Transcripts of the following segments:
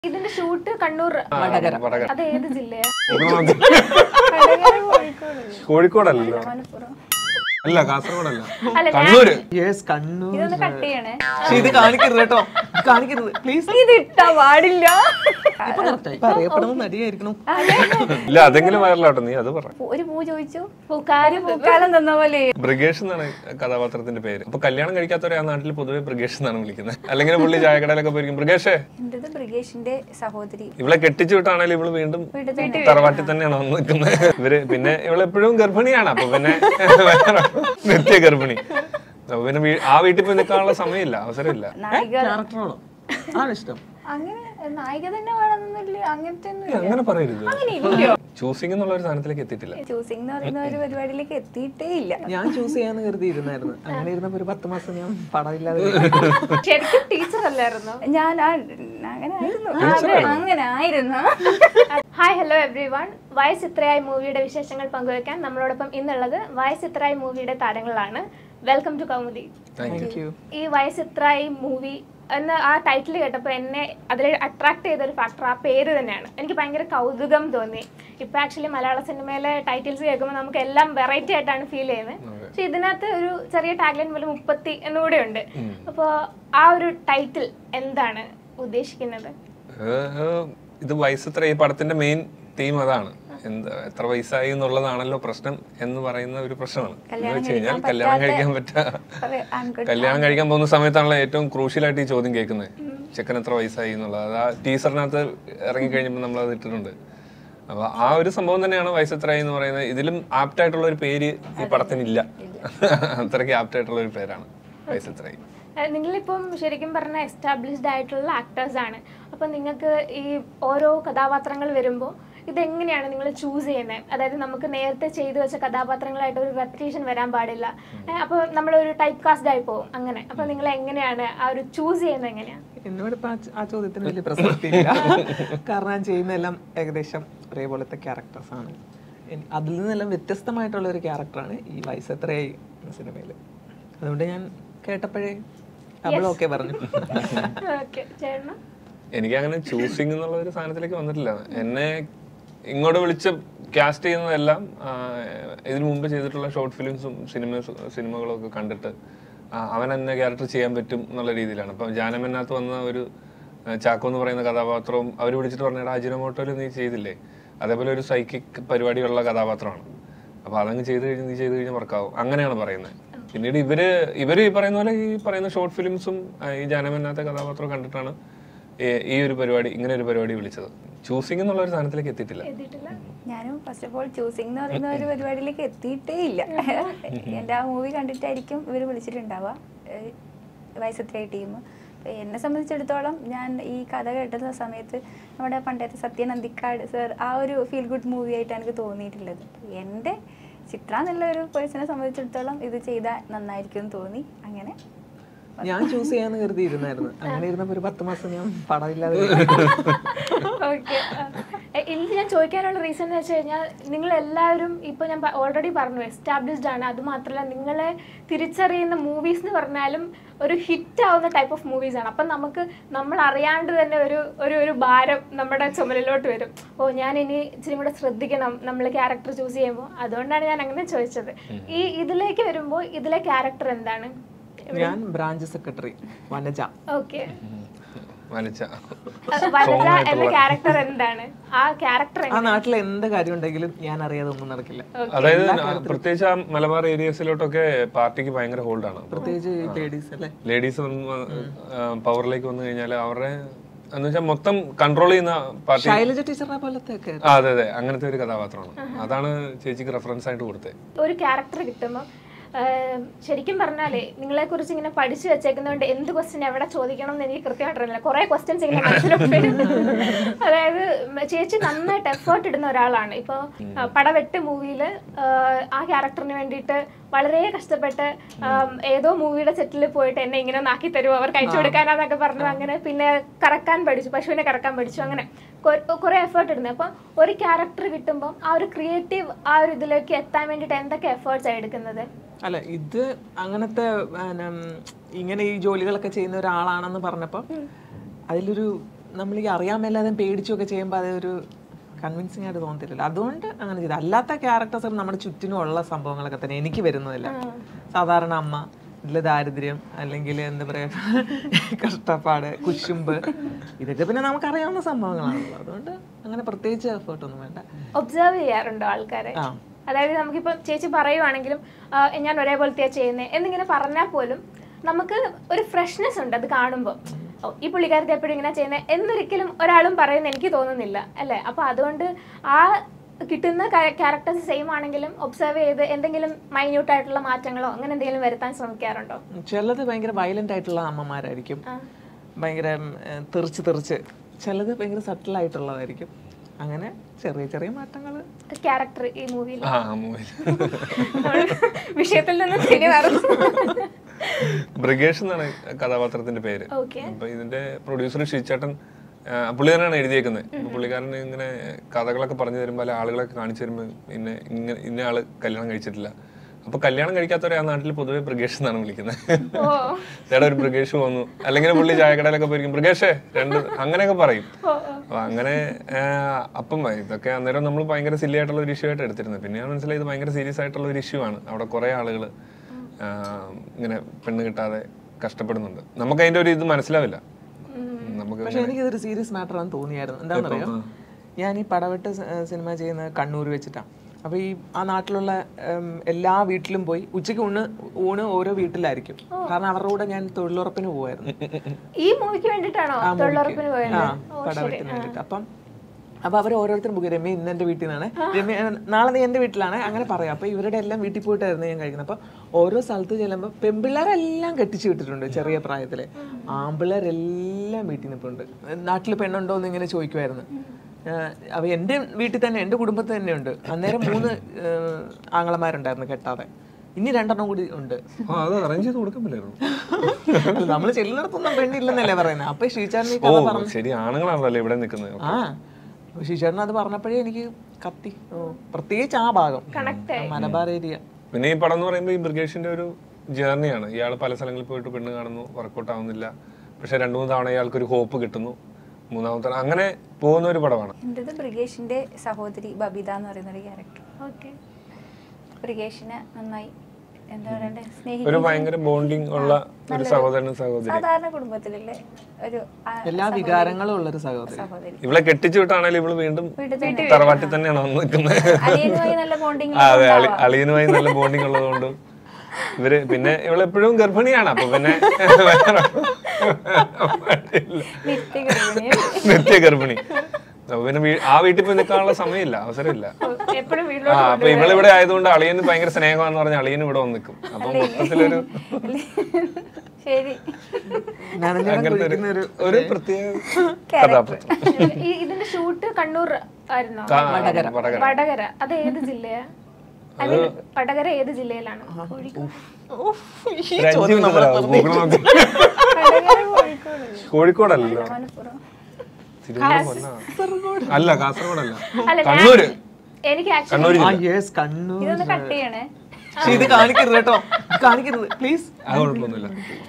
ഇതിന്റെ ഷൂട്ട് കണ്ണൂർ വടകര. അത് ഏത് ജില്ലയാ കോഴിക്കോടല്ലോ മലപ്പുറം അല്ല കാസർഗോഡല്ല അല്ല ഞാൻ കണ്ണൂര് യെസ് കണ്ണൂർ ഇതൊന്ന് കട്ട് ചെയ്യണേ പക്ഷെ ഇത് കാണിക്കരുത് കേട്ടോ ഇത് കാണിക്കരുത് പ്ലീസ് ഇത് ഇട്ടാ പാടില്ല ഇപ്പൊ കറക്റ്റായി ഇപ്പൊ അറിയപ്പെടുന്ന നടിയായിരിക്കണം അതെ. ഇല്ല അതെങ്കിലും വൈറലാട്ടോ നീ അത് പറ ഒരു പൂ ചോദിച്ചു പൂക്കാര് പൂക്കാലം തന്ന പോലെ ബ്രിഗേഷ് എന്നാണ് കഥാപാത്രത്തിന്റെ പേര് അപ്പൊ കല്യാണം കഴിക്കാത്തവരെ ആ നാട്ടിൽ പൊതുവെ ബ്രിഗേഷ് എന്നാണ് വിളിക്കുന്നത് അല്ലെങ്കിൽ പുള്ളി ചായക്കടയിലൊക്കെ പോയിരിക്കും ബ്രിഗേഷേ എന്റേത് ബ്രിഗേഷിന്റെ സഹോദരി ഇവളെ കെട്ടിച്ചു വിട്ടാണെങ്കിലും ഇവള് വീണ്ടും വീട്ടിൽ തന്നെ തറവാട്ടിൽ തന്നെയാണ് വന്ന് നിൽക്കുന്നത് ഇവര് പിന്നെ ഇവളെപ്പോഴും ഗർഭിണിയാണ് അപ്പൊ പിന്നെ നിത്യ ഗർഭിണി അപ്പൊ പിന്നെ വീ- ആ വീട്ടിൽ പോയി നിൽക്കാനുള്ള സമയമില്ല അവസരമില്ല നായിക ക്യാരക്ടറോളോ അതാണ് ഇഷ്ടം അങ്ങനെ നായിക തന്നെ വേണമെന്നൊന്നുമില്ല അങ്ങനത്തെ ഒന്നും ഏയ്, അങ്ങനെ പറയരുത് ചൂസിങ് എന്നുള്ള ഒരു സാധനത്തിലേക്ക് എത്തിയിട്ടില്ല ചൂസിംഗ് എന്ന് പറയുന്ന ഒരു പരിപാടിയിലേക്ക് എത്തിയിട്ടേ ഇല്ല ഞാൻ ചൂസ് ചെയ്യാന്ന് കരുതി ഇരുന്നായിരുന്നു അങ്ങനെ ഇരുന്നപ്പോ ഒരു പത്ത് മാസം ഞാൻ പടമില്ലാതെ ശരിക്കും ടീച്ചർ അല്ലായിരുന്നു ഞാൻ ആ- അങ്ങനെ ആയിരുന്നു അതെ, അങ്ങനെ ആയിരുന്നു ഹായ് ഹലോ എവ്രി വൺ വയസ് ഇത്രയായി മൂവിയുടെ വിശേഷങ്ങൾ പങ്കുവെക്കാൻ നമ്മളോടൊപ്പം ഇന്നുള്ളത് വയസ് ഇത്രയായി മൂവിയുടെ താരങ്ങളാണ് welcome to Kaumudi thank you ഈ വയസ് ഇത്രയായി മൂവി എന്ന ആ ടൈറ്റിൽ കേട്ടപ്പോൾ എന്നെ അതിൽ അട്രാക്ട് ചെയ്ത ഒരു ഫാക്ടർ ആ പേര് തന്നെയാണ് എനിക്ക് ഭയങ്കര കൗതുകം തോന്നി ഇപ്പൊ ആക്ച്വലി മലയാള സിനിമയിലെ ടൈറ്റിൽസ് കേൾക്കുമ്പോൾ നമുക്ക് എല്ലാം വെറൈറ്റി ആയിട്ടാണ് ഫീൽ ചെയ്യുന്നത് പക്ഷെ ഇതിനകത്ത് ഒരു ചെറിയ ടാഗ്ലൈൻ പോലെ മുപ്പത്തി എന്നുകൂടെ ഉണ്ട് അപ്പോൾ ആ ഒരു ടൈറ്റിൽ എന്താണ് ഉദ്ദേശിക്കുന്നത് ഏഹ്, ഇത് വയസ്സെത്ര ഈ പടത്തിന്റെ മെയിൻ തീം അതാണ് എന്താ എത്ര വയസ്സായി എന്നുള്ളതാണല്ലോ പ്രശ്നം എന്ന് പറയുന്ന ഒരു പ്രശ്നമാണ് എന്ന് വെച്ച് കഴിഞ്ഞാൽ കല്യാണം കഴിക്കാൻ പറ്റാ അതെ, ആൺകുട്ടി- കല്യാണം കഴിക്കാൻ പോകുന്ന സമയത്താണല്ലോ ഏറ്റവും ക്രൂഷ്യൽ ആയിട്ട് ഈ ചോദ്യം കേൾക്കുന്നത് ചെക്കൻ എത്ര വയസ്സായി എന്നുള്ളത് അത് ആ ടീച്ചറിനകത്ത് ഇറങ്ങി കഴിഞ്ഞപ്പോൾ നമ്മൾ അത് ഇട്ടിട്ടുണ്ട് അപ്പൊ ആ ഒരു സംഭവം തന്നെയാണ് വയസ്സെത്രയായി എന്ന് പറയുന്നത് ഇതിലും ആപ്റ്റ് ആയിട്ടുള്ള ഒരു പേര് ഈ പടത്തിനില്ല അത്രയ്ക്ക് ആപ്റ്റ് ആയിട്ടുള്ള ഒരു പേരാണ് വയസ്സെത്രയായി ഏഹ് നിങ്ങളിപ്പം ശരിക്കും പറഞ്ഞ എസ്റ്റാബ്ലിഷ്ഡ് ആയിട്ടുള്ള ആക്ടേഴ്സ് ആണ് അപ്പം നിങ്ങൾക്ക് ഈ ഓരോ കഥാപാത്രങ്ങൾ വരുമ്പോൾ ഇതെങ്ങനെയാണ് നിങ്ങൾ ചൂസ് ചെയ്യുന്നത് അതായത് നമുക്ക് നേരത്തെ ചെയ്തു വെച്ച കഥാപാത്രങ്ങളായിട്ട് ഒരു റെപ്പറ്റേഷൻ വരാൻ പാടില്ല അപ്പോൾ നമ്മളൊരു ടൈപ്പ് കാസ്റ്റ് ആയി പോകും അങ്ങനെ അപ്പോൾ നിങ്ങൾ എങ്ങനെയാണ് ആ ഒരു ചൂസ് ചെയ്യുന്നത് എങ്ങനെയാണ് എന്നോട് ഇപ്പൊ ആ ച- ആ ചോദ്യത്തിന് വലിയ പ്രസക്തി ഇല്ല കാരണം ഞാൻ ചെയ്യുന്നതെല്ലാം ഏകദേശം ഒരേപോലത്തെ ക്യാരക്ടേഴ്സ് ആണ് എനി- അതിൽ നിന്നെല്ലാം വ്യത്യസ്തമായിട്ടുള്ള ഒരു ക്യാരക്ടറാണ് ഈ വയസ്സ് എത്രയായി എന്ന സിനിമയിൽ അതുകൊണ്ട് ഞാൻ കേട്ടപ്പോഴേ അവൾ ഓക്കെ പറഞ്ഞു ഓക്കെ ചേട്ടന് എനിക്ക് അങ്ങനെ ചൂസിങ് എന്നുള്ള ഒരു സാധനത്തിലേക്ക് വന്നിട്ടില്ല എന്നെ ഇങ്ങോട്ട് വിളിച്ച് കാസ്റ്റ് ചെയ്യുന്നതെല്ലാം ആ, ഇതിനു മുമ്പ് ചെയ്തിട്ടുള്ള ഷോർട്ട് ഫിലിംസും സിനിമ സിനിമകളും ഒക്കെ കണ്ടിട്ട് ആ, അവൻ എന്നെ ക്യാരക്ടർ ചെയ്യാൻ പറ്റും എന്നുള്ള രീതിയിലാണ് അപ്പം ജാനമനകത്ത് വന്ന ഒരു ആ, ചാക്കോ എന്ന് പറയുന്ന കഥാപാത്രവും അവർ വിളിച്ചിട്ട് പറഞ്ഞ അജിനമോട്ടോയിൽ നീ ചെയ്തില്ലേ അതേപോലെ ഒരു സൈക്കിക് പരിപാടിയുള്ള കഥാപാത്രമാണ് അപ്പൊ അതങ്ങ് ചെയ്ത് കഴിഞ്ഞ് നീ ചെയ്ത് കഴിഞ്ഞാൽ വർക്കാവും അങ്ങനെയാണ് പറയുന്നത് പിന്നീട് ഇവര് ഇവര് ഈ പറയുന്ന പോലെ ഈ പറയുന്ന ഷോർട്ട് ഫിലിംസും ഈ ജാനമനകത്തെ കഥാപാത്രം കണ്ടിട്ടാണ് ഈ- ഈ ഒരു പരിപാടി ഇങ്ങനെ ഒരു പരിപാടി വിളിച്ചത് ചൂസിംഗ് എന്നുള്ള ഒരു സാധനത്തിലേക്ക് എത്തിയിട്ടില്ല എത്തിയിട്ടില്ല ഞാനും ഫസ്റ്റ് ഓഫ് ഓൾ ചൂസിംഗ് എന്ന് പറയുന്ന ഒരു പരിപാടിയിലേക്ക് എത്തിയിട്ടേ ഇല്ല എൻ്റെ ആ മൂവി കണ്ടിട്ടായിരിക്കും ഇവർ വിളിച്ചിട്ടുണ്ടാവുക ഏഹ് വയസ്സത്രയായി ടീം എന്നെ സംബന്ധിച്ചിടത്തോളം ഞാൻ ഈ കഥ കേട്ടുന്ന സമയത്ത് നമ്മുടെ പണ്ടത്തെ സത്യൻ അന്തിക്കാട് സർ ആ ഒരു ഫീൽ ഗുഡ് മൂവി ആയിട്ടാണ് എനിക്ക് തോന്നിയിട്ടുള്ളത് എൻ്റെ ചിത്ര എന്നുള്ള ഒരു പേഴ്സണെ സംബന്ധിച്ചിടത്തോളം ഇത് ചെയ്താൽ നന്നായിരിക്കും എന്ന് തോന്നി അങ്ങനെ ഞാൻ ചൂസ് ചെയ്യാന്ന് കരുതി ഇരുന്നായിരുന്നു അങ്ങനെ ഇരുന്നപ്പോ ഒരു പത്ത് മാസം ഞാൻ പടമില്ലാതെ ഓക്കെ എനിക്ക് ഞാൻ ചോദിക്കാനുള്ള റീസൺ എന്ന് വെച്ച് കഴിഞ്ഞാൽ നിങ്ങൾ എല്ലാവരും ഇപ്പൊ ഞാൻ ഓൾറെഡി പറഞ്ഞു എസ്റ്റാബ്ലിഷ്ഡ് ആണ് അത് മാത്രമല്ല നിങ്ങളെ തിരിച്ചറിയുന്ന മൂവീസ് എന്ന് പറഞ്ഞാലും ഒരു ഹിറ്റ് ആവുന്ന ടൈപ്പ് ഓഫ് മൂവീസ് ആണ് അപ്പം നമുക്ക് നമ്മൾ അറിയാണ്ട് തന്നെ ഒരു ഒരു ഒരു ഭാരം നമ്മുടെ ചുമലിലോട്ട് വരും ഓ ഞാൻ ഇനി ഇച്ചിരി കൂടെ ശ്രദ്ധിക്കണം നമ്മൾ ക്യാരക്ടർ ചൂസ് ചെയ്യുമ്പോൾ അതുകൊണ്ടാണ് ഞാൻ അങ്ങനെ ചോദിച്ചത് ഈ ഇതിലേക്ക് വരുമ്പോൾ ഇതിലെ ക്യാരക്ടർ എന്താണ് ഞാൻ ബ്രാഞ്ച് സെക്രട്ടറി വനജ ഓക്കെ വലിച്ച വനജ എന്ന ക്യാരക്ടർ എന്താണ് ആ ക്യാരക്ടർ ആ നാട്ടിൽ എന്ത് കാര്യം ഉണ്ടെങ്കിലും ഞാൻ അറിയാതെ ഒന്നും നടക്കില്ല അതായത് പ്രത്യേകിച്ച് ആ മലബാർ ഏരിയസിലോട്ടൊക്കെ പാർട്ടിക്ക് ഭയങ്കര ഹോൾഡാണ് പ്രത്യേകിച്ച് ഈ ലേഡീസ് അല്ലേ ലേഡീസ് പവറിലേക്ക് വന്നു കഴിഞ്ഞാൽ അവരുടെ എന്ന് വെച്ചാൽ മൊത്തം കൺട്രോൾ ചെയ്യുന്ന പാർട്ടി ശൈലജ ടീച്ചറിനെ പോലത്തെ ഒക്കെ ആ അതെ അതെ അങ്ങനത്തെ ഒരു കഥാപാത്രമാണ് അതാണ് ചേച്ചിക്ക് റെഫറൻസ് ആയിട്ട് കൊടുത്തത് ഒരു ക്യാരക്ടർ കിട്ടുമ്പോൾ ശരിക്കും പറഞ്ഞാലേ നിങ്ങളെ കുറിച്ച് ഇങ്ങനെ പഠിച്ചു വെച്ചേക്കുന്നതുകൊണ്ട് എന്ത് ക്വസ്റ്റ്യൻ എവിടെ ചോദിക്കണം എന്ന് എനിക്ക് കൃത്യമായിട്ട് അറിയില്ല കുറെ ക്വസ്റ്റ്യൻസ് ഇങ്ങനെ മനസ്സിലോട്ട് വരും അതായത് ഉം, ചേച്ചി നന്നായിട്ട് എഫേർട്ട് ഇടുന്ന ഒരാളാണ് ഇപ്പോൾ പടവെട്ട് മൂവിയിൽ ആ ക്യാരക്ടറിന് വേണ്ടിയിട്ട് വളരെ കഷ്ടപ്പെട്ട് ആം, ഏതോ മൂവിയുടെ സെറ്റിൽ പോയിട്ട് എന്നെ ഇങ്ങനെ ഒന്ന് ആക്കി തരുമോ അവർ കഴിച്ചു കൊടുക്കാനാന്നൊക്കെ പറഞ്ഞു അങ്ങനെ പിന്നെ കറക്കാൻ പഠിച്ചു പശുവിനെ കറക്കാൻ പഠിച്ചു അങ്ങനെ കുറെ എഫേർട്ട് ഇടുന്നത് അപ്പം ഒരു ക്യാരക്ടർ കിട്ടുമ്പോൾ ആ ഒരു ക്രിയേറ്റീവ് ആ ഒരു ഇതിലേക്ക് എത്താൻ വേണ്ടിയിട്ട് എന്തൊക്കെ എഫേർട്സ് ആണ് എടുക്കുന്നത് അല്ല ഇത് അങ്ങനത്തെ പിന്നെ, ഇങ്ങനെ ഈ ജോലികളൊക്കെ ചെയ്യുന്ന ഒരാളാണെന്ന് പറഞ്ഞപ്പോൾ അതിലൊരു നമ്മൾ ഈ അറിയാൻ മേലാതെ പേടിച്ചൊക്കെ ചെയ്യുമ്പോൾ അതൊരു കൺവിൻസിങ് ആയിട്ട് തോന്നത്തില്ലല്ലോ അതുകൊണ്ട് അങ്ങനെ ചെയ്തു അല്ലാത്ത ക്യാരക്ടേഴ്സ് നമ്മുടെ ചുറ്റിനും ഉള്ള സംഭവങ്ങളൊക്കെ തന്നെ എനിക്ക് വരുന്നതില്ല സാധാരണ അമ്മ ഇതിൽ ദാരിദ്ര്യം അല്ലെങ്കിൽ എന്താ പറയാ കഷ്ടപ്പാട് കുശുമ്പ് ഇതൊക്കെ പിന്നെ നമുക്കറിയാവുന്ന സംഭവങ്ങളാണല്ലോ അതുകൊണ്ട് അങ്ങനെ പ്രത്യേകിച്ച് എഫേർട്ട് ഒന്നും വേണ്ട ഒബ്സർവ് ചെയ്യാറുണ്ടോ ആൾക്കാരെ ആ അതായത് നമുക്കിപ്പം ചേച്ചി പറയുവാണെങ്കിലും ആ, ഞാൻ ഒരേപോലത്തെയാ ചെയ്യുന്നത് എന്നിങ്ങനെ പറഞ്ഞാൽ പോലും നമുക്ക് ഒരു ഫ്രഷ്നെസ് ഉണ്ട് അത് കാണുമ്പോൾ ഓ ഈ പുള്ളിക്കാരത്തെ എപ്പോഴും ഇങ്ങനെ ചെയ്യുന്നത് എന്നൊരിക്കലും ഒരാളും പറയുന്ന എനിക്ക് തോന്നുന്നില്ല അല്ലേ അപ്പൊ അതുകൊണ്ട് ആ കിട്ടുന്ന ക്യാരക്ടേഴ്സ് സെയിം ആണെങ്കിലും ഒബ്സർവ് ചെയ്ത് എന്തെങ്കിലും മൈന്യൂട്ട് ആയിട്ടുള്ള മാറ്റങ്ങളോ അങ്ങനെ എന്തെങ്കിലും വരുത്താൻ ശ്രമിക്കാറുണ്ടോ ചിലത് ഭയങ്കര വയലന്റ് ആയിട്ടുള്ള അമ്മമാരായിരിക്കും ഭയങ്കര ഉം, ഏഹ്, തെറിച്ച് തെറിച്ച് ചിലത് ഭയങ്കര സട്ടിൽ ആയിട്ടുള്ളതായിരിക്കും അങ്ങനെ ചെറിയ ചെറിയ മാറ്റങ്ങൾ ക്യാരക്ടർ ഈ മൂവിയിൽ ആ മൂവി വിഷയത്തിൽ നിന്ന് തിരി മാറുന്നു ബ്രിഗേഷ് എന്നാണ് കഥാപാത്രത്തിന്റെ പേര് ഓക്കെ അപ്പൊ ഇതിന്റെ പ്രൊഡ്യൂസർ ഷിച്ചേട്ടൻ ആ, പുള്ളി തന്നെയാണ് എഴുതിയേക്കുന്നത് അപ്പൊ പുള്ളിക്കാരൻ ഇങ്ങനെ കഥകളൊക്കെ പറഞ്ഞു തരുമ്പോൾ അല്ലെ ആളുകളൊക്കെ കാണിച്ചു തരുമ്പോൾ ഇന്ന ഇങ്ങനെ ഇന്ന ആള് കല്യാണം കഴിച്ചിട്ടില്ല അപ്പൊ കല്യാണം കഴിക്കാത്തവരെ ആ നാട്ടിൽ പൊതുവെ ബ്രിഗേഷ് എന്നാണ് വിളിക്കുന്നത് ഓ ചേട്ടാ ഒരു ബ്രിഗേഷ് വന്നു അല്ലെങ്കിൽ പുള്ളി ചായക്കടയിലൊക്കെ പോയിരിക്കും ബ്രിഗേഷേ രണ്ട് അങ്ങനെയൊക്കെ പറയും ഓ ഓ അപ്പൊ അങ്ങനെ ആ, അപ്പം ഇതൊക്കെ അന്നേരം നമ്മൾ ഭയങ്കര സില്ലി ആയിട്ടുള്ള ഒരു ഇഷ്യൂ ആയിട്ട് എടുത്തിരുന്നത് പിന്നെ ഞാൻ മനസ്സിലായി ഇത് ഭയങ്കര സീരിയസ് ആയിട്ടുള്ള ഒരു ഇഷ്യൂ ആണ് അവിടെ കുറെ ആളുകൾ ഇങ്ങനെ പെണ്ണ് കിട്ടാതെ കഷ്ടപ്പെടുന്നുണ്ട് നമുക്ക് അതിന്റെ ഒരു ഇത് മനസ്സിലാവില്ല നമുക്ക് പക്ഷെ എനിക്കിതൊരു സീരിയസ് മാറ്റർ ആണെന്ന് തോന്നിയായിരുന്നു എന്താണെന്നറിയോ ഞാൻ ഈ പടവെട്ട് സ- ഏഹ് സിനിമ ചെയ്യുന്നത് കണ്ണൂർ വെച്ചിട്ടാണ് അപ്പൊ ഈ ആ നാട്ടിലുള്ള ഉം, എല്ലാ വീട്ടിലും പോയി ഉച്ചയ്ക്ക് ഊണ് ഊണ് ഓരോ വീട്ടിലായിരിക്കും കാരണം അവരുടെ കൂടെ ഞാൻ തൊഴിലുറപ്പിന് പോവായിരുന്നു ഈ മൂവിക്ക് വേണ്ടിട്ടാണോ ആ തൊഴിലുറപ്പിന് പോയത് ആ പടവെട്ടിന് വേണ്ടിട്ട് അപ്പം അപ്പൊ അവർ ഓരോരുത്തരും ബുക്ക് രമ്യ ഇന്ന് എന്റെ വീട്ടിൽ നിന്നാണ് രമ്യ ഏഹ്, നാളെ നീ എന്റെ വീട്ടിലാണ് അങ്ങനെ പറയാം അപ്പൊ ഇവരുടെ എല്ലാം വീട്ടിൽ പോയിട്ടായിരുന്നു ഞാൻ കഴിക്കുന്നത് അപ്പൊ ഓരോ സ്ഥലത്ത് ചെല്ലുമ്പോൾ പെമ്പിള്ളേരെല്ലാം കെട്ടിച്ചു വിട്ടിട്ടുണ്ട് ചെറിയ പ്രായത്തില് ആമ്പിള്ളേരെല്ലാം വീട്ടിൽ നിൽപ്പുണ്ട് നാട്ടിൽ പെണ്ണുണ്ടോ എന്ന് ഇങ്ങനെ ചോദിക്കുമായിരുന്നു ഏഹ്, അപ്പൊ എന്റെ വീട്ടിൽ തന്നെ എന്റെ കുടുംബത്തിൽ തന്നെ ഉണ്ട് അന്നേരം മൂന്ന് ഏഹ്, ആങ്ങളമാരുണ്ടായിരുന്നു കെട്ടാതെ ഇനി രണ്ടെണ്ണം കൂടി ഉണ്ട് ആ, അത് അറേഞ്ച് ചെയ്ത് കൊടുക്കാൻ പറ്റില്ലായിരുന്നു നമ്മൾ ചെല്ലുന്നിടത്തൊന്നും പെണ്ണില്ലെന്നല്ലേ പറയുന്നത് അപ്പൊ ഷീചാറിന് ഈ ഓ കഥ പറഞ്ഞു ശരി ആണുങ്ങളാണല്ലോ ഇവിടെ നിൽക്കുന്നത് ആ ശിശേട്ടൻ അത് പറഞ്ഞപ്പോഴേ എനിക്ക് കത്തി ഓ പ്രത്യേകിച്ച് ആ ഭാഗം കണക്ട് ആ മലബാർ ഏരിയ പിന്നെ ഈ പടം എന്ന് പറയുമ്പോൾ ഈ ബ്രിഗേഷിന്റെ ഒരു ജേർണിയാണ് ഇയാൾ പല സ്ഥലങ്ങളിൽ പോയിട്ട് പെണ്ണ് കാണുന്നു വർക്കൗട്ട് ആവുന്നില്ല പക്ഷെ രണ്ടു മൂന്ന് തവണ ഇയാൾക്ക് ഒരു ഹോപ്പ് കിട്ടുന്നു മൂന്നാമത്തെ തവണ അങ്ങനെ പോകുന്ന ഒരു പടമാണ് എൻ്റെത് ബ്രിഗേഷിന്റെ സഹോദരി ബബിത എന്ന് പറയുന്ന ഒരു ക്യാരക്ടർ ഓക്കെ ബ്രിഗേഷിനെ നന്നായി എന്താ പറയണ്ടേ ഒരു സ്നേഹിക്കുന്ന ഭയങ്കര ബോണ്ടിങ് ഉള്ള ഒരു സഹോദരനും സഹോദരി സാധാരണ കുടുംബത്തിലുള്ള ഒരു ആ എല്ലാ വികാരങ്ങളും ഉള്ളൊരു സഹോദരി സഹോദരി ഇവളെ കെട്ടിച്ചു വിട്ടാണെങ്കിലും ഇവള് വീണ്ടും വീട്ടിൽ തന്നെ തറവാട്ടിൽ തന്നെയാണ് വന്ന് നിൽക്കുന്നത് അനിയനുമായി നല്ല ബോണ്ടിങ് ആ, അതെ അളി- അളിയനുമായി നല്ല ബോണ്ടിങ് ഉള്ളതുകൊണ്ട് ഇവര് പിന്നെ ഇവളെപ്പോഴും ഗർഭിണിയാണ് അപ്പൊ പിന്നെ വേറെ വഴിയില്ല. നിത്യ ഗർഭിണി അപ്പൊ പിന്നെ വീ- ആ വീട്ടിൽ പോയി നിൽക്കാനുള്ള സമയമില്ല അവസരമില്ല എപ്പോഴും ആ വീട്ടിലോട്ട് അപ്പൊ ഇവളിവിടെ ആയതുകൊണ്ട് അളിയന് ഭയങ്കര സ്നേഹമാന്ന് പറഞ്ഞ അളിയന് ഇവിടെ വന്ന് നിൽക്കും അപ്പൊ മൊത്തത്തിലൊരു ശരി നനഞ്ഞിടം അങ്ങനത്തെ ഒരു- കുഴിക്കുന്ന ഒരു ഒരു പ്രത്യേക കഥാപാത്രം ഈ ഇതിന്റെ ഷൂട്ട് കണ്ണൂർ ആയിരുന്നോ കാ- വടകര വടകര അത് ഏത് ജില്ലയാ I mean, വടകര ഏത് ജില്ലയിലാണ് കോഴിക്കോട് ഉഫ്, ഈ ഒരു അഞ്ച് ചോദ്യം മിനിറ്റ് നമ്മളെ തരാമോ? ഗൂഗിൾ നോക്കി. കോഴിക്കോടല്ലോ മലപ്പുറം തിരുവനന്തപുരം അല്ല കാസർഗോഡല്ല അല്ല ഞാൻ കണ്ണൂര് എനിക്ക് ആക്ച്വലി കണ്ണൂര് ആ ജില്ല യെസ് കണ്ണൂർ ഇതൊന്ന് കട്ട് ചെയ്യണേ പക്ഷെ ഇത് കാണിക്കരുത് കേട്ടോ ഇത് കാണിക്കരുത് പ്ലീസ് അത് കുഴപ്പമൊന്നുമില്ല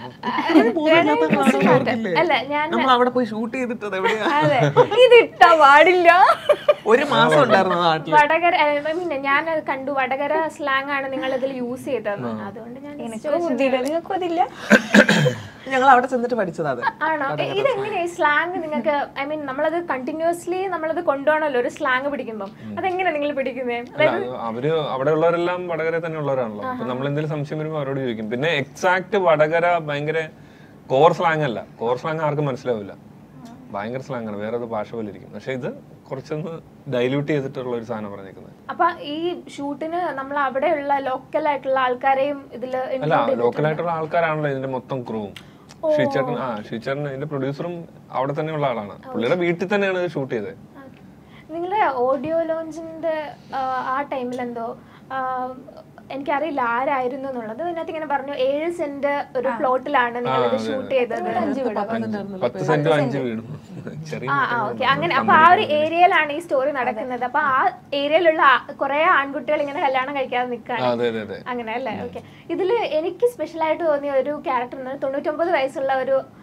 അല്ല ഞാൻ നമ്മൾ അവിടെ പോയി ഷൂട്ട് ചെയ്തിട്ടത് എവിടെയാ അതെ ഇത് ഇട്ടാ പാടില്ല ഒരു മാസം ഉണ്ടായിരുന്നു നാട്ടില് വടകര ഐ മീൻ ഞാൻ അത് കണ്ടു വടകര സ്ലാങ് ആണ് നിങ്ങൾ ഇതിൽ യൂസ് ചെയ്തത് അതുകൊണ്ട് ഞാൻ എനിക്ക് ബുദ്ധിയില്ല നിങ്ങൾക്കും അതില്ല ഞങ്ങൾ അവിടെ ചെന്നിട്ട് പഠിച്ചതാ അത് ആണോ എ- ഇതെങ്ങനെയാ സ്ലാങ് നിങ്ങൾക്ക് ഐ മീൻ നമ്മളത് കണ്ടിന്യൂസ്ലി നമ്മളത് കൊണ്ടുപോകണമല്ലോ ഒരു സ്ലാങ് പിടിക്കുമ്പോൾ അതെങ്ങനെ നിങ്ങൾ പിടിക്കുന്നത് അല്ല അത് അവര് അവിടെ ഉള്ളവരെല്ലാം വടകര തന്നെ ഉള്ളവരാണല്ലോ അപ്പൊ നമ്മൾ എന്തെങ്കിലും സംശയം വരുമ്പോൾ അവരോട് ചോദിക്കും പിന്നെ എക്സാക്ട് വടകര ഭയങ്കര കോർ സ്ലാങ് അല്ല കോർ സ്ലാങ് ആർക്കും മനസ്സിലാവില്ല ഭയങ്കര സ്ലാങ് ആണ് വേറെ ഒരു ഭാഷ പോലെ ഇരിക്കും പക്ഷെ ഇത് കുറച്ചൊന്ന് ഡൈല്യൂട്ട് ചെയ്തിട്ടുള്ള ഒരു സാധനം പറഞ്ഞേക്കുന്നത് അപ്പൊ ഈ ഷൂട്ടിന് നമ്മൾ അവിടെയുള്ള ലോക്കൽ ആയിട്ടുള്ള ആൾക്കാരെയും ഇതിൽ അല്ല ലോക്കൽ ആയിട്ടുള്ള ആൾക്കാരാണല്ലോ ഇതിന്റെ മൊത്തം ക്രൂവും ഷീച്ചേട്ടൻ ആ ഷീച്ചേട്ടൻ ഇതിന്റെ പ്രൊഡ്യൂസറും അവിടെ തന്നെയുള്ള ആളാണ് പുള്ളിയുടെ വീട്ടിൽ തന്നെയാണ് ഇത് ഷൂട്ട് ചെയ്തത് നിങ്ങളുടെ ഓഡിയോ ലോഞ്ചിന്റെ ആ ടൈമിൽ എന്തോ ആ, എനിക്കറിയില്ല ആരായിരുന്നു എന്നുള്ളത് അതിനകത്ത് ഇങ്ങനെ പറഞ്ഞു ഏഴ് സെന്റ് ഒരു പ്ലോട്ടിലാണ് നിങ്ങൾ ഇത് ഷൂട്ട് ചെയ്തത് പത്ത് സെന്റും അഞ്ച് വീടും ചെറിയ ആ ആ ഓക്കെ അങ്ങനെ അപ്പൊ ആ ഒരു ഏരിയയിലാണ് ഈ സ്റ്റോറി നടക്കുന്നത് അപ്പൊ ആ ഏരിയയിലുള്ള കുറെ ആൺകുട്ടികൾ ഇങ്ങനെ കല്യാണം കഴിക്കാതെ ആ, നിൽക്കാണ് അതെ അതെ അതെ അങ്ങനെ അല്ലേ ഓക്കെ ഇതില് എനിക്ക് സ്പെഷ്യൽ ആയിട്ട് തോന്നിയ ഒരു ക്യാരക്ടർ തൊണ്ണൂറ്റൊമ്പത് വയസ്സുള്ള ഒരു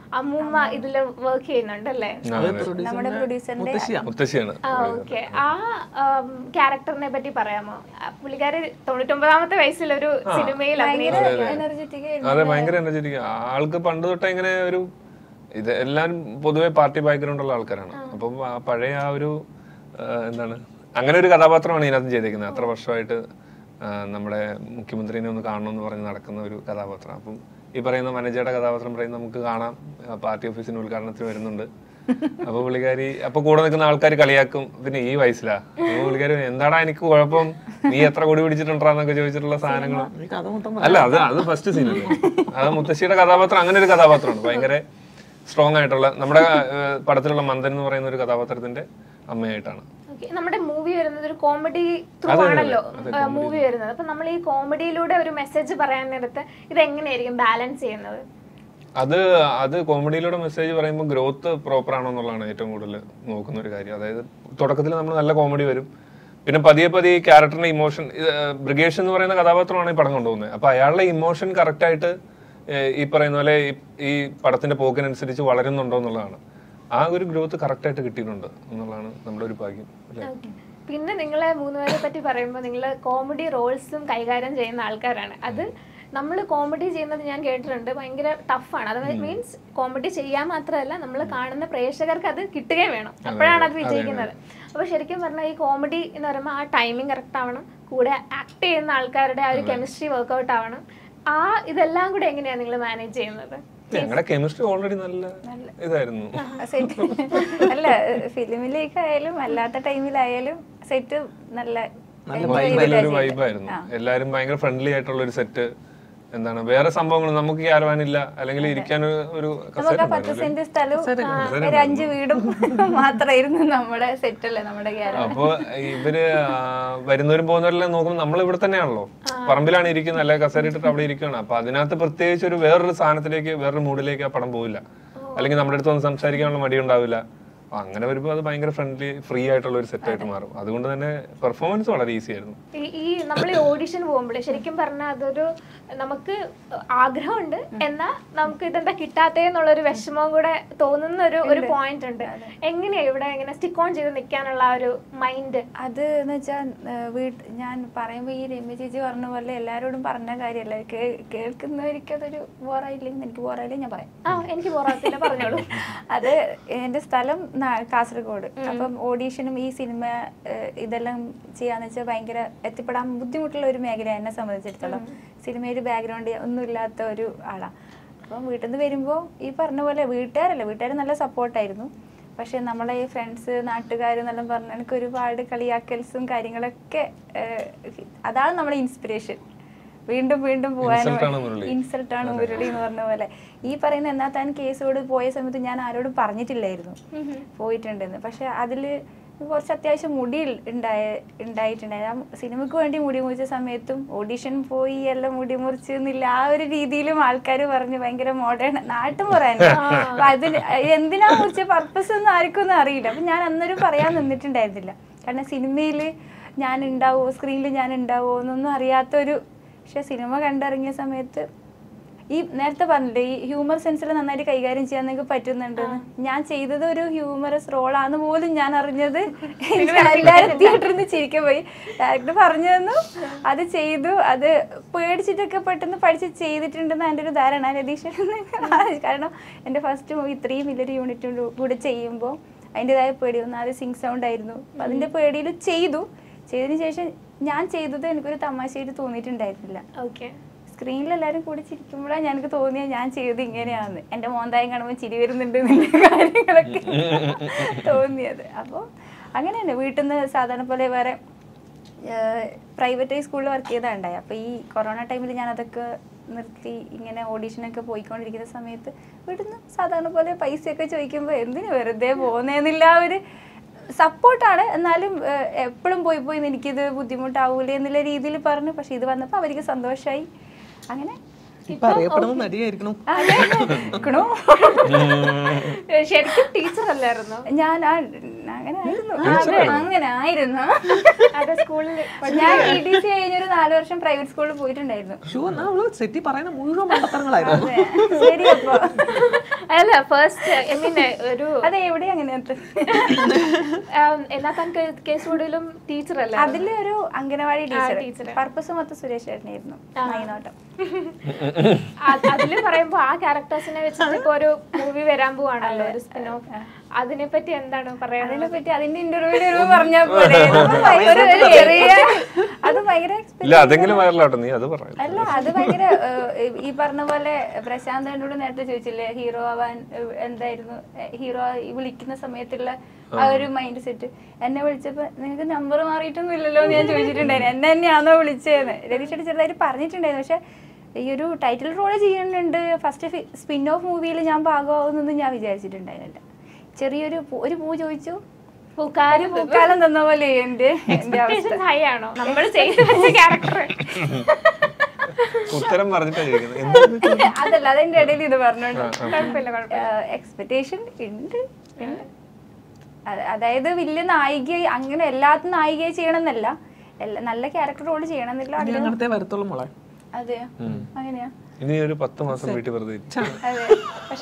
അമ്മൂമ്മ ഇതില് വർക്ക് ചെയ്യുന്നുണ്ടല്ലേ അത് നമ്മുടെ producer-ന്റെ പ്രൊഡ്യൂസറിന്റെ മുത്തശ്ശിയാ മുത്തശ്ശിയാണ് ആ ഓക്കെ ആ ക്യാരക്ടറിനെ പറ്റി പറയാമോ ആ, പുള്ളിക്കാരി തൊണ്ണൂറ്റൊമ്പതാമത്തെ വയസ്സിൽ ഒരു സിനിമയിൽ ഭയങ്കര അഭിനയിച്ചു എനർജറ്റിക് അതെ ഭയങ്കര എനർജറ്റിക് ആൾക്ക് പണ്ട് തൊട്ടേ ഇങ്ങനെ ഒരു ഇത് എല്ലാരും പൊതുവെ പാർട്ടി ബാക്ക്ഗ്രൗണ്ട് ഉള്ള ആൾക്കാരാണ് അപ്പം ആ പഴയ ആ ഒരു ആ, എന്താണ് അങ്ങനെ ഒരു കഥാപാത്രമാണ് ഇതിനകത്ത് ചെയ്തേക്കുന്നത് അത്ര വർഷമായിട്ട് ആ, നമ്മുടെ മുഖ്യമന്ത്രിനെ ഒന്ന് കാണണമെന്ന് പറഞ്ഞ് നടക്കുന്ന ഒരു കഥാപാത്രം അപ്പം ഈ പറയുന്ന മനേജയുടെ കഥാപാത്രം പറയുന്നത് നമുക്ക് കാണാം ആ, പാർട്ടി ഓഫീസിന് ഉദ്ഘാടനത്തിന് വരുന്നുണ്ട് അപ്പൊ പുള്ളിക്കാരി അപ്പൊ കൂടെ നിൽക്കുന്ന ആൾക്കാർ കളിയാക്കും പിന്നെ ഈ വയസ്സിലാ അപ്പൊ പുള്ളിക്കാരി എന്താടാ എനിക്ക് കുഴപ്പം നീ എത്ര കൊടി പിടിച്ചിട്ടുണ്ടാന്നൊക്കെ ചോദിച്ചിട്ടുള്ള സാധനങ്ങളും ഈ കഥ മൊത്തം അല്ല അത് അത് ഫസ്റ്റ് സീനല്ലേ അത് മുത്തശ്ശിയുടെ കഥാപാത്രം അങ്ങനെ ഒരു കഥാപാത്രമാണ് ഭയങ്കര സ്ട്രോങ് ആയിട്ടുള്ള നമ്മുടെ ഏഹ്, പടത്തിലുള്ള മന്ദൻ എന്ന് പറയുന്ന ഒരു കഥാപാത്രത്തിന്റെ അമ്മയായിട്ടാണ് Okay, നമ്മുടെ മൂവി വരുന്നത് ഒരു കോമഡി ത്രൂ അതെ, അതെ, ആണല്ലോ അതെ, മൂവി വരുന്നത് അപ്പൊ നമ്മൾ ഈ കോമഡിയിലൂടെ ഒരു മെസ്സേജ് പറയാൻ നേരത്ത് ഇത് എങ്ങനെയായിരിക്കും ബാലൻസ് ചെയ്യുന്നത് അത് അത് കോമഡിയിലൂടെ മെസ്സേജ് പറയുമ്പോൾ ഗ്രോത്ത് പ്രോപ്പർ ആണോ എന്നുള്ളതാണ് ഏറ്റവും കൂടുതൽ നോക്കുന്ന ഒരു കാര്യം അതായത് തുടക്കത്തിൽ നമ്മൾ നല്ല കോമഡി വരും പിന്നെ പതിയെ പതിയെ ഈ ക്യാരക്ടറിന്റെ ഇമോഷൻ ബ്രിഗേഷ് എന്ന് പറയുന്ന കഥാപാത്രമാണ് ഈ പടം കൊണ്ടുപോകുന്നത് അപ്പൊ അയാളുടെ ഇമോഷൻ കറക്റ്റ് ആയിട്ട് ഏഹ്, ഈ പറയുന്ന പോലെ ഈ- ഈ പടത്തിന്റെ പോക്കിനനുസരിച്ച് വളരുന്നുണ്ടോ എന്നുള്ളതാണ് ആ ഒരു ഗ്രോത്ത് കറക്റ്റ് ആയിട്ട് കിട്ടിയിട്ടുണ്ട് എന്നുള്ളതാണ് നമ്മുടെ ഒരു ഭാഗ്യം അല്ലേ Okay. പിന്നെ നിങ്ങളെ മൂന്നുപേരെ പറ്റി പറയുമ്പോൾ നിങ്ങൾ കോമഡി റോൾസും കൈകാര്യം ചെയ്യുന്ന ആൾക്കാരാണ് അത് നമ്മൾ കോമഡി ചെയ്യുന്നത് ഞാൻ കേട്ടിട്ടുണ്ട് ഭയങ്കര ടഫാണ് അത് മീൻസ് കോമഡി ചെയ്യാൻ മാത്രമല്ല നമ്മൾ കാണുന്ന പ്രേക്ഷകർക്ക് അത് കിട്ടുകയും വേണം അപ്പോഴാണ് അത് വിജയിക്കുന്നത് അപ്പൊ ശരിക്കും പറഞ്ഞാൽ ഈ കോമഡി എന്ന് പറയുമ്പോൾ ആ ടൈമിംഗ് കറക്റ്റ് ആവണം കൂടെ ആക്ട് ചെയ്യുന്ന ആൾക്കാരുടെ ആ ഒരു കെമിസ്ട്രി വർക്ക്ഔട്ട് ആവണം ആ ഇതെല്ലാം കൂടെ എങ്ങനെയാണ് നിങ്ങൾ മാനേജ് ചെയ്യുന്നത് ഞങ്ങളുടെ കെമിസ്ട്രി ഓൾറെഡി നല്ല ഇതായിരുന്നു സെറ്റ് അല്ല ഫിലിമിലേക്കായാലും അല്ലാത്ത ടൈമിലായാലും സെറ്റ് നല്ല enjoy ചെയ്തിട്ടാ നല്ലൊരു ചെയ്തത്. വൈബായിരുന്നു എല്ലാരും ഭയങ്കര ഫ്രണ്ട്ലി ആയിട്ടുള്ള ഒരു സെറ്റ് എന്താണ് വേറെ സംഭവങ്ങൾ നമുക്ക് ക്യാരവാനില്ല അല്ലെങ്കിൽ ഇരിക്കാൻ ഒരു- ഒരു കസേര നമുക്ക് ആ പത്ത് ഉണ്ടായിരുന്നു സെന്റ് സ്ഥലവും ഒരു അഞ്ച് വീടും മാത്രമായിരുന്നു നമ്മുടെ സെറ്റല്ലേ നമ്മുടെ ക്യാരവൻ അപ്പൊ ഇവര് ആ, വരുന്നവരും പോകുന്നവരെല്ലാം നോക്കുമ്പോൾ നമ്മൾ ഇവിടെ തന്നെയാണല്ലോ പറമ്പിലാണ് ഇരിക്കുന്നത് അല്ലെ കസേര ഇട്ടിട്ട് അവിടെ ഇരിക്കുകയാണ് അപ്പൊ അതിനകത്ത് പ്രത്യേകിച്ച് ഒരു വേറൊരു സാധനത്തിലേക്ക് വേറൊരു മൂഡിലേക്ക് ആ പടം പോവില്ല അല്ലെങ്കിൽ നമ്മുടെ അടുത്ത് വന്ന് സംസാരിക്കാനുള്ള മടി ഉണ്ടാവില്ല അപ്പൊ അങ്ങനെ വരുമ്പോൾ അത് ഭയങ്കര ഫ്രണ്ട്ലി ഫ്രീ ആയിട്ടുള്ള ഒരു സെറ്റ് ആയിട്ട് മാറും അതുകൊണ്ട് തന്നെ പെർഫോമൻസ് വളരെ ഈസി ആയിരുന്നു ഈ ഈ നമ്മൾ ഈ ഓഡിഷൻ പോകുമ്പോഴേ ശരിക്കും പറഞ്ഞാൽ അതൊരു നമുക്ക് ആഗ്രഹമുണ്ട് എന്നാൽ നമുക്ക് ഇതെന്താ കിട്ടാത്തേ എന്നുള്ളൊരു വിഷമവും കൂടെ തോന്നുന്ന ഒരു ഒരു പോയിന്റ് ഉണ്ട് എങ്ങനെയാ ഇവിടെ ഇങ്ങനെ സ്റ്റിക്ക് ഓൺ ചെയ്ത് നിൽക്കാനുള്ള ആ ഒരു മൈൻഡ് അത് എന്ന് വെച്ചാൽ വീട്ട് ഞാൻ പറയുമ്പോൾ ഈ രമ്യ ചേച്ചി പറഞ്ഞ പോലെ എല്ലാവരോടും പറഞ്ഞ കാര്യമല്ല കേ- കേൾക്കുന്നവർക്ക് അതൊരു ബോറായില്ലെങ്കിൽ എനിക്ക് ബോറായില്ലെങ്കിൽ ഞാൻ പറയാം ആ എനിക്ക് പോറാത്തില്ല പറഞ്ഞോളൂ അത് എൻ്റെ സ്ഥലം നാ- കാസർഗോഡ് അപ്പം ഓഡീഷനും ഈ സിനിമ ഏഹ്, ഇതെല്ലാം ചെയ്യാന്ന് വെച്ചാൽ ഭയങ്കര എത്തിപ്പെടാൻ ബുദ്ധിമുട്ടുള്ള ഒരു മേഖല എന്നെ സംബന്ധിച്ചിടത്തോളം സിനിമയിൽ ബാക്ക്ഗ്രൗണ്ട് ഒന്നും ഇല്ലാത്ത ഒരു ആളാണ് അപ്പം വീട്ടിൽ നിന്ന് വരുമ്പോൾ ഈ പറഞ്ഞ പോലെ വീട്ടുകാരല്ല വീട്ടുകാർ നല്ല സപ്പോർട്ടായിരുന്നു പക്ഷെ നമ്മളെ ഈ ഫ്രണ്ട്സ് നാട്ടുകാർ എന്നെല്ലാം പറഞ്ഞ എനിക്ക് ഒരുപാട് കളിയാക്കൽസും കാര്യങ്ങളൊക്കെ ഏഹ്, അതാണ് നമ്മുടെ ഇൻസ്പിറേഷൻ വീണ്ടും വീണ്ടും Insult ആണ് മുരളി. പോകാനും ഇൻസൾട്ട് ആണ് മുരളി എന്ന് പറഞ്ഞ പോലെ ഈ പറയുന്ന എന്നാ താൻ കേസോട് പോയ സമയത്ത് ഞാൻ ആരോടും പറഞ്ഞിട്ടില്ലായിരുന്നു പോയിട്ടുണ്ടെന്ന് പക്ഷെ അതില് കുറച്ച് അത്യാവശ്യം മുടി ഉണ്ടായ ഉണ്ടായിട്ടുണ്ടായി ആ സിനിമയ്ക്ക് വേണ്ടി മുടി മുറിച്ച സമയത്തും ഓഡിഷൻ പോയി എല്ലാം മുടി മുറിച്ച് എന്നില്ല ആ ഒരു രീതിയിലും ആൾക്കാർ പറഞ്ഞു ഭയങ്കര മോഡേൺ നാട്ടുമുറയാണ് അപ്പൊ അതിന് എന്തിനാ മുറിച്ച പർപ്പസ് ഒന്നും ആർക്കും ഒന്നും അറിയില്ല അപ്പൊ ഞാൻ അന്നേരം പറയാൻ നിന്നിട്ടുണ്ടായിരുന്നില്ല കാരണം സിനിമയിൽ ഞാൻ ഉണ്ടാവോ സ്ക്രീനിൽ ഞാൻ ഉണ്ടാവോ എന്നൊന്നും അറിയാത്തൊരു പക്ഷെ സിനിമ കണ്ടിറങ്ങിയ സമയത്ത് ഈ നേരത്തെ പറഞ്ഞില്ലേ ഈ ഹ്യൂമർ സെൻസിൽ നന്നായിട്ട് കൈകാര്യം ചെയ്യാൻ നിങ്ങൾക്ക് പറ്റുന്നുണ്ടെന്ന് ഞാൻ ചെയ്തത് ഒരു ഹ്യൂമറസ് റോളാന്ന് പോലും ഞാൻ അറിഞ്ഞത് എല്ലാവരും തിയേറ്ററിൽ നിന്ന് ചിരിക്കാൻ പോയി ഡയറക്ടർ പറഞ്ഞു തന്നു അത് ചെയ്തു അത് പേടിച്ചിട്ടൊക്കെ പെട്ടെന്ന് പഠിച്ച് ചെയ്തിട്ടുണ്ടെന്ന് എൻ്റെ ഒരു ധാരണ രതീഷ് കാരണം എൻ്റെ ഫസ്റ്റ് മൂവി ഇത്രയും വലിയൊരു യൂണിറ്റും കൂടെ ചെയ്യുമ്പോൾ അതിൻ്റെതായ പേടി ഒന്ന് ആദ്യം സിങ് സൗണ്ട് ആയിരുന്നു അപ്പം അതിൻ്റെ പേടിയിൽ ചെയ്തു ചെയ്തതിന് ശേഷം ഞാൻ ചെയ്തത് എനിക്കൊരു തമാശയായിട്ട് തോന്നിയിട്ടുണ്ടായിരുന്നില്ല ഓക്കെ സ്ക്രീനിൽ എല്ലാവരും കൂടി ചിരിക്കുമ്പോഴാണ് ഞങ്ങൾക്ക് തോന്നിയത് ഞാൻ ചെയ്തത് ഇങ്ങനെയാന്ന് എൻ്റെ മോന്തായം കാണുമ്പോൾ ചിരി വരുന്നുണ്ട് എന്നുള്ള കാര്യങ്ങളൊക്കെ തോന്നിയത് അപ്പോൾ അങ്ങനെ തന്നെ വീട്ടിൽ നിന്ന് സാധാരണ പോലെ വേറെ പ്രൈവറ്റ് സ്കൂളിൽ വർക്ക് ചെയ്താൽ ഉണ്ടായി അപ്പോൾ ഈ കൊറോണ ടൈമിൽ ഞാൻ അതൊക്കെ നിർത്തി ഇങ്ങനെ ഓഡീഷനൊക്കെ പോയിക്കൊണ്ടിരിക്കുന്ന സമയത്ത് വീട്ടിൽ നിന്ന് സാധാരണ പോലെ പൈസയൊക്കെ ചോദിക്കുമ്പോൾ എന്തിനു വെറുതെ പോകുന്നതെന്നില്ല ആ ഒരു സപ്പോർട്ടാണ് എന്നാലും എപ്പോഴും പോയി പോയി എനിക്കിത് ബുദ്ധിമുട്ടാവൂലേ എന്നുള്ള രീതിയിൽ പറഞ്ഞു പക്ഷെ ഇത് വന്നപ്പോൾ അവർക്ക് സന്തോഷമായി അങ്ങനെ ഇപ്പൊ അറിയപ്പെടുന്ന നടിയായിരിക്കണം നിക്കണോ? ശരിക്കും ടീച്ചർ അല്ലായിരുന്നു ഞാൻ ആ- അങ്ങനെ ആയിരുന്നു അങ്ങനെ ആയിരുന്നു അതെ സ്കൂളിൽ ഞാൻ ഇ ഡി സി കഴിഞ്ഞൊരു നാല് വർഷം പ്രൈവറ്റ് സ്കൂളിൽ പോയിട്ടുണ്ടായിരുന്നു ഷൂ എന്നാ അവള് സെറ്റി പറയുന്ന മുഴുവൻ മണ്ടത്തരങ്ങളായിരുന്നു അതെ. ശരി അപ്പൊ അല്ല ഫസ്റ്റ് ഐ മീൻ ഒരു അതെ എവിടെ അങ്ങനെയാത്ത എന്നാ താൻ കേസുകൂടിലും ടീച്ചർ അല്ല അതില് ഒരു അംഗനവാടി teacher. ടീച്ചർ പർപ്പസ് മൊത്തം സുരേഷ് ചേട്ടനായിരുന്നു മൈനോട്ടം അതില് പറയുമ്പോ ആ ക്യാരക്ടേഴ്സിനെ വെച്ചിട്ട് ഇപ്പൊ ഒരു മൂവി വരാൻ പോവാണല്ലോ ഒരു സ്പിൻ ഓഫ് അതിനെ പറ്റി എന്താണ് പറയാനുള്ളത് അതിനെ പറ്റി അതിന്റെ ഇന്റർവ്യൂവിൽ ഒരു പറഞ്ഞാൽ പോലെ അത് ഭയങ്കര ഒരു ചെറിയ അത് ഭയങ്കര ഇല്ല അതെങ്കിലും വൈറലാട്ടോ നീ അത് പറയാം അല്ല അത് ഭയങ്കര ഏഹ്, ഈ പറഞ്ഞ പോലെ പ്രശാന്ത് എന്നോട് നേരത്തെ ചോദിച്ചില്ലേ ഹീറോ ആവാൻ ഏഹ്, എന്തായിരുന്നു ഹീറോ വിളിക്കുന്ന സമയത്തുള്ള ആ ഒരു മൈൻഡ് സെറ്റ് എന്നെ വിളിച്ചപ്പോ നിനക്ക് നമ്പർ മാറിയിട്ടൊന്നും ഇല്ലല്ലോ എന്ന് ഞാൻ ചോദിച്ചിട്ടുണ്ടായിരുന്നു എന്നെ തന്നെയാണോ വിളിച്ചതെന്ന് രതീഷേട്ട് ചെറുതായിട്ട് പറഞ്ഞിട്ടുണ്ടായിരുന്നു പക്ഷെ ഈ ഒരു ടൈറ്റിൽ റോള് ചെയ്യുന്നുണ്ട് ഫസ്റ്റ് സ്പിൻ ഓഫ് മൂവിയിൽ ഞാൻ ഭാഗമാവുന്നൊന്നും ഞാൻ വിചാരിച്ചിട്ടുണ്ടായിരുന്നില്ല ചെറിയൊരു പൂ- ഒരു പൂ ചോദിച്ചു ഒരു പൂക്കാലം തന്ന പോലെ എന്റെ എന്റെ അവസ്ഥ എക്സ്പെക്ടേഷൻസ് ഹൈ ആണോ നമ്മൾ ചെയ്തു വെച്ച ക്യാരക്ടർ ഉത്തരം പറഞ്ഞിട്ടാ ചോദിക്കുന്നത് എന്ത് അതല്ല അതിന്റെ ഇടയിൽ ഇത് പറഞ്ഞോണ്ട് കുഴപ്പമില്ല കുഴപ്പമില്ല എക്സ്പെക്ടേഷൻ ഉണ്ട് ഉണ്ട്. അത- അതായത് വലിയ നായിക അങ്ങനെ എല്ലാത്തും നായികയെ ചെയ്യണമെന്നല്ല എല്ലാ നല്ല ക്യാരക്ടർ റോൾ ചെയ്യണമെന്നില്ല ഇനി ആഗ്രഹം അങ്ങനത്തെ വരത്തുള്ളൂ മോളെ അതെയോ അങ്ങനെയാ ഇനി ഒരു പത്ത് മാസം വീട്ടിൽ വെറുതെ ഇരിക്കും. അതെ പക്ഷെ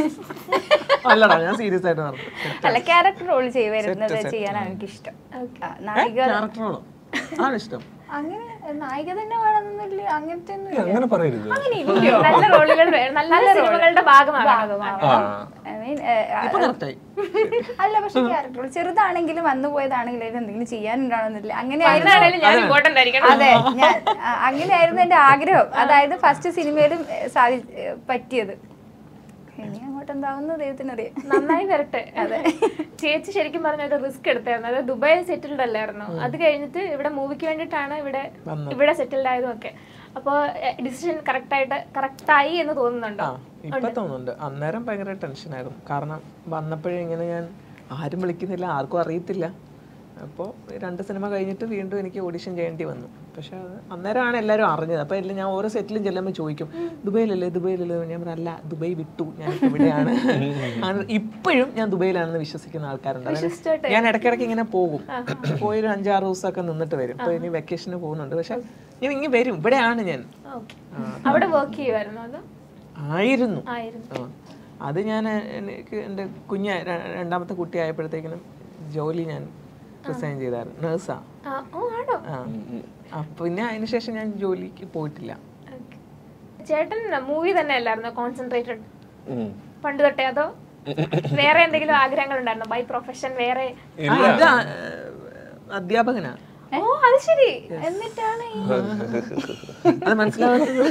അല്ലടാ ഞാൻ സീരിയസ് ആയിട്ട് പറഞ്ഞു നല്ല ക്യാരക്ടർ റോൾ ചെയ്യുന്നത് ചെയ്യാനാണ് എനിക്ക് ഇഷ്ടം നായിക ക്യാരക്ടറോളോ അതാണ് ഇഷ്ടം അങ്ങനെ നായിക തന്നെ വേണമെന്നൊന്നുമില്ല അങ്ങനത്തെ ഒന്നും ഏയ്, അങ്ങനെ പറയരുത് അങ്ങനെ ഇല്ലയോ നല്ല റോളുകൾ വേണം നല്ല സിനിമകളുടെ ഭാഗമാകണം ആ ഐ മീൻ ഇപ്പൊ കറക്റ്റായി അല്ല പക്ഷെ ക്യാരക്ടർ ചെറുതാണെങ്കിലും വന്നു പോയതാണെങ്കിലും അതിന് എന്തെങ്കിലും ചെയ്യാനുണ്ടാവുന്നില്ല അങ്ങനെ എന്താണേലും ഞാൻ ഇമ്പോർട്ടന്റ് ആയിരിക്കണം അതെ ഞാൻ ആ, അങ്ങനെയായിരുന്നു എന്റെ ആഗ്രഹം അതായത് ഫസ്റ്റ് സിനിമയിലും ഏ, സാധി ഏ, പറ്റിയത് ഇനി അങ്ങോട്ട് എന്താവുന്നു ദൈവത്തിനറിയാം നന്നായി വരട്ടെ അതെ ചേച്ചി ശരിക്കും പറഞ്ഞ ഒരു റിസ്ക് എടുത്തായിരുന്നു അത് ദുബായിൽ സെറ്റിൽഡ് അല്ലായിരുന്നു അത് കഴിഞ്ഞിട്ട് ഇവിടെ മൂവിക്ക് വേണ്ടിയിട്ടാണ് ഇവിടെ ഇവിടെ സെറ്റിൽഡ് ആയതും ഒക്കെ അപ്പോൾ ഡിസിഷൻ കറക്റ്റ് ആയിട്ട് കറക്റ്റ് ആയി എന്ന് തോന്നുന്നുണ്ടോ ആ ഇപ്പൊ തോന്നുന്നുണ്ട് അന്നേരം ഭയങ്കര ടെൻഷനായിരുന്നു കാരണം വന്നപ്പോഴേ ഇങ്ങനെ ഞാൻ ആരും വിളിക്കുന്നില്ല ആർക്കും അറിയത്തില്ല അപ്പോൾ രണ്ട് സിനിമ കഴിഞ്ഞിട്ട് വീണ്ടും എനിക്ക് ഓഡിഷൻ ചെയ്യേണ്ടി വന്നു പക്ഷെ അത് അന്നേരമാണ് എല്ലാവരും അറിഞ്ഞത് അപ്പോൾ എല്ലാം ഞാൻ ഓരോ സെറ്റിലും ചെല്ലുമ്പോൾ ചോദിക്കും ദുബൈയിലല്ലേ ദുബൈയിലല്ലേ ഞാൻ പറഞ്ഞു, അല്ല ദുബൈ വിട്ടു ഞാൻ ഇപ്പൊ ഇവിടെയാണ് അങ്ങനെ ഇപ്പോഴും ഞാൻ ദുബൈയിലാണെന്ന് വിശ്വസിക്കുന്ന ആൾക്കാരുണ്ട് അതായത് ഞാൻ ഇടയ്ക്കിടയ്ക്ക് ഇങ്ങനെ പോകും പോയി ഒരു അഞ്ചാറ് ദിവസമൊക്കെ നിന്നിട്ട് വരും ഇപ്പോൾ ഇനി വെക്കേഷന് പോകുന്നുണ്ട് പക്ഷെ ഞാൻ ഇങ്ങനെ വരും ഇവിടെയാണ് ഞാൻ ഓക്കെ അവിടെ വർക്ക് ചെയ്യുമായിരുന്നു അത് ആയിരുന്നു ആയിരുന്നു ആ. അത് ഞാൻ എനിക്ക് എൻ്റെ കുഞ്ഞ ര- രണ്ടാമത്തെ കുട്ടി ആയപ്പോഴത്തേക്കിനും ജോലി ഞാൻ റിസൈൻ ചെയ്തായിരുന്നു നേഴ്സാ ആ, ഓ ആണോ ആ അപ്പൊ പിന്നെ അതിന് ശേഷം ഞാൻ ജോലിക്ക് പോയിട്ടില്ല Okay. ചേട്ടൻ മൂവി തന്നെ അല്ലായിരുന്നോ കോൺസെൻട്രേറ്റഡ് ഉം. പണ്ട് തൊട്ടേ അതോ വേറെ എന്തെങ്കിലും ആഗ്രഹങ്ങൾ ഉണ്ടായിരുന്നോ ബൈ പ്രൊഫഷൻ വേറെ ആ, ഇത് ആ, അധ്യാപകനാ ഓ അത് ശരി എന്നിട്ടാണ് ഈ അത് മനസ്സിലാവാത്തത്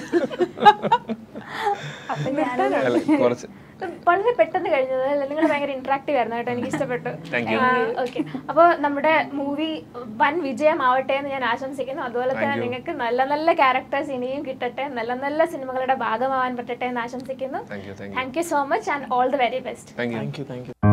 അപ്പൊ ഞാൻ അല്ല, കുറച്ച് വളരെ പെട്ടെന്ന് കഴിഞ്ഞത് അല്ലേ നിങ്ങൾ ഭയങ്കര ഇന്ററാക്റ്റീവ് ആയിരുന്നു കേട്ടോ എനിക്ക് ഇഷ്ടപ്പെട്ടു Thank you. ഓക്കെ അപ്പോൾ നമ്മുടെ മൂവി വൻ വിജയമാവട്ടെ എന്ന് ഞാൻ ആശംസിക്കുന്നു അതുപോലെ തന്നെ നിങ്ങൾക്ക് നല്ല നല്ല ക്യാരക്ടേഴ്സ് ഇനിയും കിട്ടട്ടെ നല്ല നല്ല സിനിമകളുടെ ഭാഗമാവാൻ പറ്റട്ടെ എന്ന് ആശംസിക്കുന്നു thank you thank you thank you so much and all the very best thank you thank you thank U